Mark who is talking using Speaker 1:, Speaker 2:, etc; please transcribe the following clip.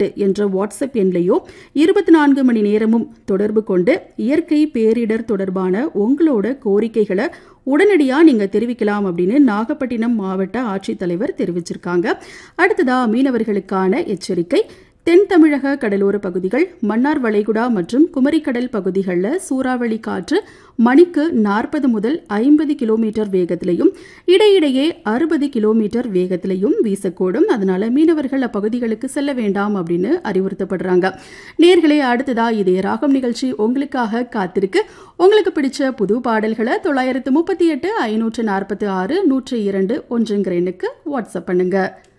Speaker 1: எட்டு என்ற வாட்ஸ்அப் எண்லையோ இருபத்தி நான்கு மணி நேரமும் தொடர்பு கொண்டு இயற்கை பேரிடர் தொடர்பான உங்களோட கோரிக்கைகளை உடனடியாக நீங்கள் தெரிவிக்கலாம் அப்படின்னு நாகப்பட்டினம் மாவட்ட ஆட்சித்தலைவர் தெரிவிச்சிருக்காங்க அடுத்ததா மீனவர்களுக்கான எச்சரிக்கை தென் தமிழக கடலோர பகுதிகள் மன்னார் வளைகுடா மற்றும் குமரிக்கடல் பகுதிகளில் சூறாவளி காற்று மணிக்கு நாற்பது முதல் ஐம்பது கிலோமீட்டர் வேகத்திலையும் இடையிடையே அறுபது கிலோமீட்டர் வேகத்திலையும் வீசக்கூடும் அதனால மீனவர்கள் அப்பகுதிகளுக்கு செல்ல வேண்டாம் அப்படின்னு அறிவுறுத்தப்படுறாங்க நேர்களே அடுத்ததா இதய ராகம் நிகழ்ச்சி உங்களுக்காக காத்திருக்கு உங்களுக்கு பிடிச்ச புது பாடல்களை தொள்ளாயிரத்து முப்பத்தி எட்டு ஐநூற்று நாற்பத்தி ஆறு நூற்றி இரண்டு ஒன்றுங்கிற எண்ணுக்கு வாட்ஸ்அப் பண்ணுங்க